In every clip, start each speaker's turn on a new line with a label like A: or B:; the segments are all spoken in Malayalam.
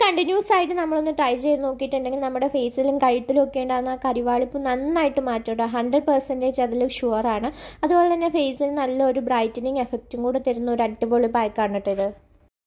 A: കണ്ടിന്യൂസ് ആയിട്ട് നമ്മളൊന്ന് ട്രൈ ചെയ്ത് നോക്കിയിട്ടുണ്ടെങ്കിൽ നമ്മുടെ ഫേസിലും കഴുത്തിലും ഒക്കെ ഉണ്ടാകുന്ന ആ കരിവാളിപ്പ് നന്നായിട്ട് മാറ്റും കേട്ടോ ഹൺഡ്രഡ് പെർസെൻറ്റേജ് അതിൽ ഷുവറാണ് അതുപോലെ തന്നെ ഫേസിൽ നല്ലൊരു ബ്രൈറ്റനിങ് എഫക്റ്റും കൂടെ തരുന്ന ഒരു അടിപൊളി പാക്കാണ് കേട്ടോ ഇത്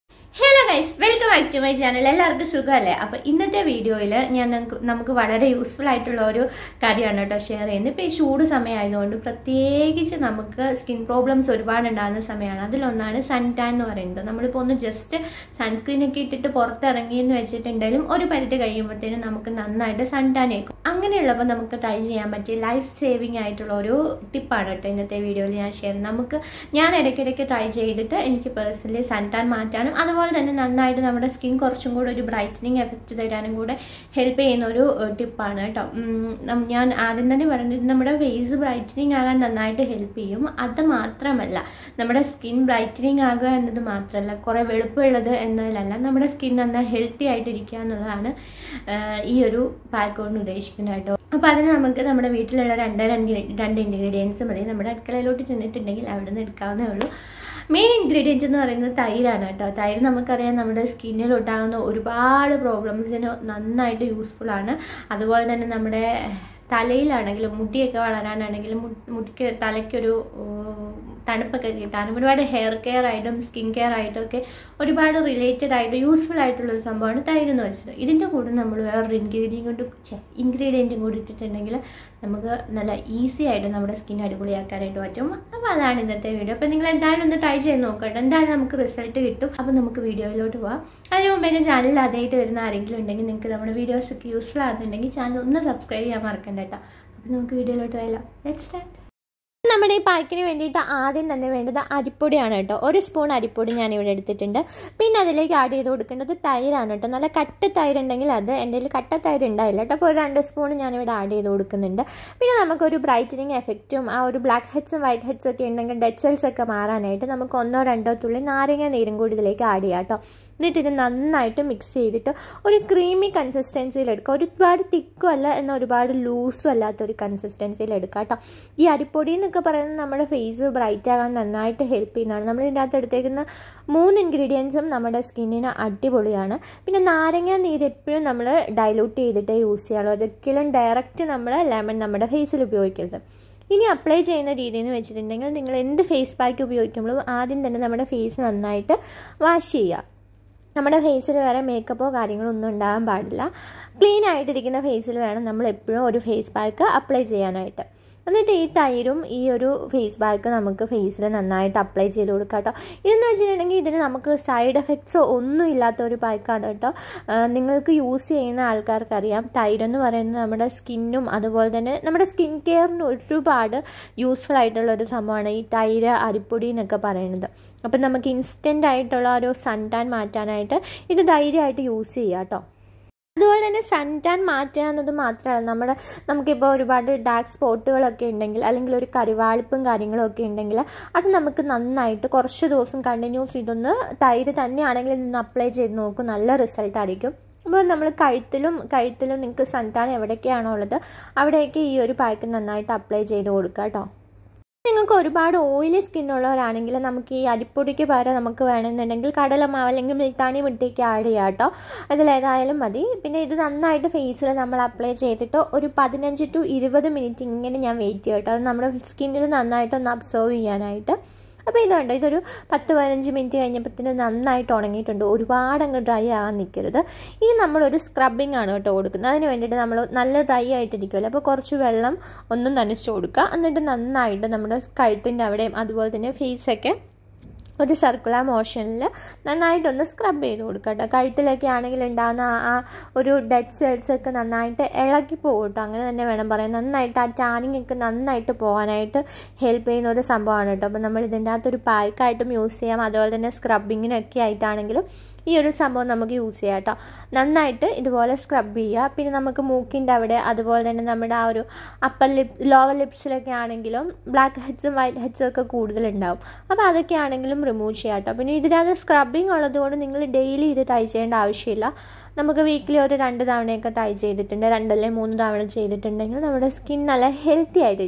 A: hello guys welcome back to my channel എല്ലാവർക്കും സുഖമല്ലേ അപ്പോൾ ഇന്നത്തെ വീഡിയോയിൽ ഞാൻ നമുക്ക് നമുക്ക് വളരെ യൂസ്ഫുൾ ആയിട്ടുള്ള ഒരു കാര്യമാണ് കേട്ടോ ഷെയർ ചെയ്യുന്നത് ഇപ്പോൾ ഈ ചൂട് സമയമായതുകൊണ്ട് പ്രത്യേകിച്ച് നമുക്ക് സ്കിൻ പ്രോബ്ലംസ് ഒരുപാട് ഉണ്ടാകുന്ന സമയമാണ് അതിലൊന്നാണ് സൺ ടാൻ എന്ന് പറയുന്നത് നമ്മളിപ്പോൾ ഒന്ന് ജസ്റ്റ് സൺസ്ക്രീൻ ഒക്കെ ഇട്ടിട്ട് പുറത്തിറങ്ങിയെന്ന് വെച്ചിട്ടുണ്ടെങ്കിലും ഒരു പരിധി കഴിയുമ്പോഴത്തേനും നമുക്ക് നന്നായിട്ട് സൺ ടാൻ ഏക്കും അങ്ങനെയുള്ളപ്പോൾ നമുക്ക് ട്രൈ ചെയ്യാൻ പറ്റിയ ലൈഫ് സേവിങ് ആയിട്ടുള്ള ഒരു ടിപ്പാണ് കേട്ടോ ഇന്നത്തെ വീഡിയോയിൽ ഞാൻ ഷെയർ നമുക്ക് ഞാൻ ഇടയ്ക്കിടയ്ക്ക് ട്രൈ ചെയ്തിട്ട് എനിക്ക് പേഴ്സണലി സൺ ടാൻ മാറ്റാനും അതുപോലെ തന്നെ നന്നായിട്ട് നമ്മുടെ സ്കിൻ കുറച്ചും കൂടെ ഒരു ബ്രൈറ്റനിങ് എഫക്റ്റ് തരാനും കൂടെ ഹെൽപ്പ് ചെയ്യുന്ന ഒരു ടിപ്പാണ് കേട്ടോ ഉം, നം- ഞാൻ ആദ്യം തന്നെ പറഞ്ഞത് നമ്മുടെ ഫേസ് ബ്രൈറ്റനിങ് ആകാൻ നന്നായിട്ട് ഹെൽപ്പ് ചെയ്യും അത് മാത്രമല്ല നമ്മുടെ സ്കിൻ ബ്രൈറ്റനിങ് ആകുക എന്നത് മാത്രമല്ല കുറേ വെളുപ്പുള്ളത് എന്നതിലല്ല നമ്മുടെ സ്കിൻ നന്നായി ഹെൽത്തി ആയിട്ടിരിക്കുക എന്നുള്ളതാണ് ആ, ഈ ഒരു പാക്ക് കൊണ്ട് ഉദ്ദേശിക്കുന്നത് കേട്ടോ അപ്പോൾ അതിന് നമുക്ക് നമ്മുടെ വീട്ടിലുള്ള രണ്ട് രണ്ട് രണ്ട് ഇൻഗ്രീഡിയൻസ് മതി നമ്മുടെ അടുക്കളയിലോട്ട് ചെന്നിട്ടുണ്ടെങ്കിൽ അവിടെ നിന്ന് എടുക്കാവുന്നേ ഉള്ളൂ മെയിൻ ഇൻഗ്രീഡിയൻറ്റ് എന്ന് പറയുന്നത് തൈരാണ് കേട്ടോ തൈര് നമുക്കറിയാം നമ്മുടെ സ്കിന്നിൽ ഉണ്ടാകുന്ന ഒരുപാട് പ്രോബ്ലംസിന് നന്നായിട്ട് യൂസ്ഫുൾ ആണ് അതുപോലെ തന്നെ നമ്മുടെ തലയിലാണെങ്കിലും മുടിയൊക്കെ വളരാനാണെങ്കിലും മു- മുടിക്ക് തലയ്ക്കൊരു ഏർ, തണുപ്പൊക്കെ കിട്ടാനും ഒരുപാട് ഹെയർ കെയർ ആയിട്ടും സ്കിൻ കെയർ ആയിട്ടും ഒക്കെ ഒരുപാട് റിലേറ്റഡ് ആയിട്ട് യൂസ്ഫുൾ ആയിട്ടുള്ള ഒരു സംഭവമാണ് തൈര് എന്ന് വെച്ചത് ഇതിൻ്റെ കൂടെ നമ്മൾ വേറൊരു ഇൻഗ്രീഡിയൻ കൊണ്ട് ഇൻഗ്രീഡിയൻറ്റും കൂടി ഇട്ടിട്ടുണ്ടെങ്കിൽ നമുക്ക് നല്ല ഈസി ആയിട്ട് നമ്മുടെ സ്കിൻ അടിപൊളിയാക്കാനായിട്ട് പറ്റും അപ്പോൾ അതാണ് ഇന്നത്തെ വീഡിയോ അപ്പോൾ നിങ്ങൾ എന്തായാലും ഒന്ന് ട്രൈ ചെയ്ത് നോക്കട്ടെ എന്തായാലും നമുക്ക് റിസൾട്ട് കിട്ടും അപ്പോൾ നമുക്ക് വീഡിയോയിലോട്ട് പോവാം അതിന് മുമ്പ് എൻ്റെ ചാനലിൽ ആദ്യമായിട്ട് വരുന്ന ആരെങ്കിലും ഉണ്ടെങ്കിൽ നിങ്ങൾക്ക് നമ്മുടെ വീഡിയോസ് ഒക്കെ യൂസ്ഫുൾ ആകുന്നുണ്ടെങ്കിൽ ചാനൽ ഒന്ന് സബ്സ്ക്രൈബ് ചെയ്യാൻ മറക്കണ്ട കേട്ടോ അപ്പോൾ നമുക്ക് വീഡിയോയിലോട്ട് പോയാലോ ലെറ്റ് സ്റ്റാർട്ട് നമ്മുടെ ഈ പാക്കിന് വേണ്ടിയിട്ട് ആദ്യം തന്നെ വേണ്ടത് അരിപ്പൊടിയാണ് കേട്ടോ ഒരു സ്പൂൺ അരിപ്പൊടി ഞാൻ ഇവിടെ എടുത്തിട്ടുണ്ട് പിന്നെ അതിലേക്ക് ആഡ് ചെയ്ത് കൊടുക്കേണ്ടത് തൈരാണ് കേട്ടോ നല്ല കട്ട തൈര് ഉണ്ടെങ്കിൽ അത് എൻ്റെ കയ്യിൽ കട്ട തൈര് ഉണ്ടായില്ല കേട്ടോ അപ്പോൾ ഒരു രണ്ട് സ്പൂൺ ഞാനിവിടെ ആഡ് ചെയ്ത് കൊടുക്കുന്നുണ്ട് പിന്നെ നമുക്കൊരു ബ്രൈറ്റനിങ് എഫക്റ്റും ആ ഒരു ബ്ലാക്ക് ഹെഡ്സും വൈറ്റ് ഹെഡ്സും ഒക്കെ ഉണ്ടെങ്കിൽ ഡെഡ് സെൽസ് ഒക്കെ മാറാനായിട്ട് നമുക്ക് ഒന്നോ രണ്ടോ തുള്ളി നാരങ്ങ നീരും കൂടി ഇതിലേക്ക് ആഡ് ചെയ്യാം കേട്ടോ എന്നിട്ട് ഇത് നന്നായിട്ട് മിക്സ് ചെയ്തിട്ട് ഒരു ക്രീമി കൺസിസ്റ്റൻസിയിൽ എടുക്കുക ഒരുപാട് തിക്കും അല്ല എന്നാൽ ഒരുപാട് ലൂസും അല്ലാത്തൊരു കൺസിസ്റ്റൻസിയിൽ എടുക്കുക കേട്ടോ ഈ അരിപ്പൊടി എന്നൊക്കെ പറയുന്നത് നമ്മുടെ ഫേസ് ബ്രൈറ്റ് ആകാൻ നന്നായിട്ട് ഹെൽപ്പ് ചെയ്യുന്നതാണ് നമ്മൾ ഇതിൻ്റെ അകത്ത് എടുത്തേക്കുന്ന മൂന്ന് ഇൻഗ്രീഡിയൻസും നമ്മുടെ സ്കിന്നിന് അടിപൊളിയാണ് പിന്നെ നാരങ്ങ നീര് എപ്പോഴും നമ്മൾ ഡൈലൂട്ട് ചെയ്തിട്ടേ യൂസ് ചെയ്യാറുള്ളൂ ഒരിക്കലും ഡയറക്റ്റ് നമ്മൾ ലെമൺ നമ്മുടെ ഫേസിൽ ഉപയോഗിക്കരുത് ഇനി അപ്ലൈ ചെയ്യുന്ന രീതി എന്ന് വെച്ചിട്ടുണ്ടെങ്കിൽ നിങ്ങൾ എന്ത് ഫേസ് പാക്ക് ഉപയോഗിക്കുമ്പോഴും ആദ്യം തന്നെ നമ്മുടെ ഫേസ് നന്നായിട്ട് വാഷ് ചെയ്യുക നമ്മുടെ ഫേസിൽ വേറെ മേക്കപ്പോ കാര്യങ്ങളോ ഒന്നും ഉണ്ടാകാൻ പാടില്ല ക്ലീൻ ആയിട്ടിരിക്കുന്ന ഫേസിൽ വേണം നമ്മൾ എപ്പോഴും ഒരു ഫേസ് പാക്ക് അപ്ലൈ ചെയ്യാനായിട്ട് എന്നിട്ട് ഈ തൈരും ഈ ഒരു ഫേസ് പാക്ക് നമുക്ക് ഫേസിൽ നന്നായിട്ട് അപ്ലൈ ചെയ്ത് കൊടുക്കാം കേട്ടോ ഇതെന്ന് വെച്ചിട്ടുണ്ടെങ്കിൽ ഇതിന് നമുക്ക് സൈഡ് എഫക്ട്സോ ഒന്നും ഇല്ലാത്ത ഒരു പാക്കാണ് കേട്ടോ ആ, നിങ്ങൾക്ക് യൂസ് ചെയ്യുന്ന ആൾക്കാർക്കറിയാം തൈരെന്ന് പറയുന്നത് നമ്മുടെ സ്കിന്നും അതുപോലെ തന്നെ നമ്മുടെ സ്കിൻ കെയറിന് ഒരുപാട് യൂസ്ഫുൾ ആയിട്ടുള്ള ഒരു സംഭവമാണ് ഈ തൈര് അരിപ്പൊടി എന്നൊക്കെ പറയുന്നത് അപ്പം നമുക്ക് ഇൻസ്റ്റൻ്റ് ആയിട്ടുള്ള ഒരു സൺ ടാൻ മാറ്റാനായിട്ട് ഇത് ധൈര്യമായിട്ട് യൂസ് ചെയ്യാം കേട്ടോ അതുപോലെ തന്നെ സൺ ടാൻ മാറ്റുക എന്നത് മാത്രമല്ല നമ്മുടെ നമുക്കിപ്പോൾ ഒരുപാട് ഡാർക്ക് സ്പോട്ടുകളൊക്കെ ഉണ്ടെങ്കിൽ അല്ലെങ്കിൽ ഒരു കരിവാളിപ്പും കാര്യങ്ങളും ഒക്കെ ഉണ്ടെങ്കിൽ അത് നമുക്ക് നന്നായിട്ട് കുറച്ച് ദിവസം കണ്ടിന്യൂസ് ഇതൊന്ന് തൈര് തന്നെയാണെങ്കിൽ ഇതൊന്ന് അപ്ലൈ ചെയ്ത് നോക്കും നല്ല റിസൾട്ട് ആയിരിക്കും അപ്പോൾ നമ്മൾ കഴുത്തിലും കഴുത്തിലും നിങ്ങൾക്ക് സൺ ടാൻ എവിടെയൊക്കെയാണോ ഉള്ളത് അവിടെയൊക്കെ ഈ ഒരു പാക്ക് നന്നായിട്ട് അപ്ലൈ ചെയ്ത് കൊടുക്കുക കേട്ടോ നിങ്ങൾക്ക് ഒരുപാട് ഓയിലി സ്കിന്നുള്ളവരാണെങ്കിൽ നമുക്ക് ഈ അരിപ്പൊടിക്ക് പകരം നമുക്ക് വേണമെന്നുണ്ടെങ്കിൽ കടലമാവ് അല്ലെങ്കിൽ മിൽത്താണി മുട്ടയ്ക്ക് ആഡ് ചെയ്യാം കേട്ടോ അതിലേതായാലും മതി പിന്നെ ഇത് നന്നായിട്ട് ഫേസിൽ നമ്മൾ അപ്ലൈ ചെയ്തിട്ട് ഒരു പതിനഞ്ച് ടു ഇരുപത് മിനിറ്റ് ഇങ്ങനെ ഞാൻ വെയിറ്റ് ചെയ്യാം കേട്ടോ അത് നമ്മുടെ സ്കിന്നിൽ നന്നായിട്ടൊന്ന് അബ്സർവ് ചെയ്യാനായിട്ട് അപ്പോൾ ഇതുണ്ട് ഇതൊരു പത്ത് പതിനഞ്ച് മിനിറ്റ് കഴിഞ്ഞപ്പോഴത്തേന് നന്നായിട്ട് ഉണങ്ങിയിട്ടുണ്ട് ഒരുപാട് അങ്ങ് ഡ്രൈ ആകാൻ നിൽക്കരുത് ഇനി നമ്മളൊരു സ്ക്രബിങ് ആണ് കേട്ടോ കൊടുക്കുന്നത് അതിന് വേണ്ടിയിട്ട് നമ്മൾ നല്ല ഡ്രൈ ആയിട്ടിരിക്കുമല്ലോ അപ്പോൾ കുറച്ച് വെള്ളം ഒന്നും നനച്ച് കൊടുക്കുക എന്നിട്ട് നന്നായിട്ട് നമ്മുടെ കഴുത്തിൻ്റെ അവിടെയും അതുപോലെ തന്നെ ഫേസൊക്കെ ഒരു സർക്കുലർ മോഷനിൽ നന്നായിട്ടൊന്ന് സ്ക്രബ് ചെയ്ത് കൊടുക്കുക കേട്ടോ കഴുത്തിലൊക്കെ ആണെങ്കിൽ ഉണ്ടാകുന്ന ആ ആ ഒരു ഡെഡ് സെൽസ് ഒക്കെ നന്നായിട്ട് ഇളക്കി പോകും കേട്ടോ അങ്ങനെ തന്നെ വേണം പറയാൻ നന്നായിട്ട് ആ ടാനിങ് ഒക്കെ നന്നായിട്ട് പോകാനായിട്ട് ഹെൽപ്പ് ചെയ്യുന്ന ഒരു സംഭവമാണ് കേട്ടോ അപ്പോൾ നമ്മൾ ഇതിൻ്റെ അകത്തൊരു പായ്ക്കായിട്ടും യൂസ് ചെയ്യാം അതുപോലെ തന്നെ സ്ക്രബിങ്ങിനൊക്കെ ആയിട്ടാണെങ്കിലും ഈ ഒരു സംഭവം നമുക്ക് യൂസ് ചെയ്യാം കേട്ടോ നന്നായിട്ട് ഇതുപോലെ സ്ക്രബ് ചെയ്യുക പിന്നെ നമുക്ക് മൂക്കിൻ്റെ അവിടെ അതുപോലെ തന്നെ നമ്മുടെ ആ ഒരു അപ്പർ ലിപ് ലോവർ ലിപ്സിലൊക്കെ ആണെങ്കിലും ബ്ലാക്ക് ഹെഡ്സും വൈറ്റ് ഹെഡ്സും ഒക്കെ കൂടുതലുണ്ടാവും അപ്പോൾ അതൊക്കെ ആണെങ്കിലും റിമൂവ് ചെയ്യാം കേട്ടോ പിന്നെ ഇതിനകത്ത് സ്ക്രബിങ് ഉള്ളതുകൊണ്ട് നിങ്ങൾ ഡെയിലി ഇത് ട്രൈ ചെയ്യേണ്ട ആവശ്യമില്ല നമുക്ക് വീക്കിലി ഒരു രണ്ട് തവണയൊക്കെ ട്രൈ ചെയ്തിട്ടുണ്ട് രണ്ടല്ലേ മൂന്ന് തവണ ചെയ്തിട്ടുണ്ടെങ്കിൽ നമ്മുടെ സ്കിൻ നല്ല ഹെൽത്തി ആയിട്ടിരിക്കും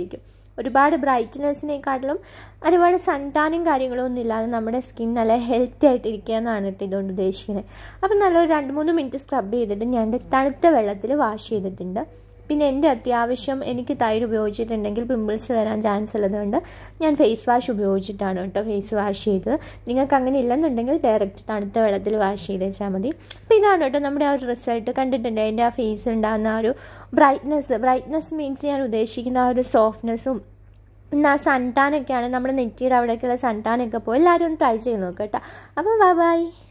A: ഒരുപാട് ബ്രൈറ്റ്നെസ്സിനെക്കാട്ടിലും ഒരുപാട് സൺടാനും കാര്യങ്ങളും ഒന്നും ഇല്ലാതെ നമ്മുടെ സ്കിൻ നല്ല ഹെൽത്തി ആയിട്ട് ഇരിക്കുക എന്നാണ് കേട്ടോ ഇതുകൊണ്ട് ഉദ്ദേശിക്കുന്നത് അപ്പം നല്ലൊരു രണ്ട് മൂന്ന് മിനിറ്റ് സ്ക്രബ് ചെയ്തിട്ട് ഞാൻ എൻ്റെ തണുത്ത വെള്ളത്തിൽ വാഷ് ചെയ്തിട്ടുണ്ട് പിന്നെ എൻ്റെ അത്യാവശ്യം എനിക്ക് തൈര് ഉപയോഗിച്ചിട്ടുണ്ടെങ്കിൽ പിമ്പിൾസ് വരാൻ ചാൻസ് ഉള്ളതുകൊണ്ട് ഞാൻ ഫേസ് വാഷ് ഉപയോഗിച്ചിട്ടാണ് കേട്ടോ ഫേസ് വാഷ് ചെയ്തത് നിങ്ങൾക്ക് അങ്ങനെ ഇല്ലെന്നുണ്ടെങ്കിൽ ഡയറക്റ്റ് തണുത്ത വെള്ളത്തിൽ വാഷ് ചെയ്ത് വെച്ചാൽ മതി അപ്പോൾ ഇതാണ് കേട്ടോ നമ്മുടെ ആ ഒരു റിസൾട്ട് കണ്ടിട്ടുണ്ട് എൻ്റെ ആ ഫേസ് ഉണ്ടാകുന്ന ആ ഒരു ബ്രൈറ്റ്നെസ് ബ്രൈറ്റ്നെസ് മീൻസ് ഞാൻ ഉദ്ദേശിക്കുന്ന ആ ഒരു സോഫ്റ്റ്നെസ്സും പിന്നെ ആ സൺടാനൊക്കെയാണ് നമ്മുടെ നെറ്റിയുടെ അവിടേക്കുള്ള സൺടാനൊക്കെ പോയി എല്ലാവരും ഒന്ന് ട്രൈ ചെയ്ത് നോക്കാം കേട്ടോ അപ്പോൾ ബൈ ബൈ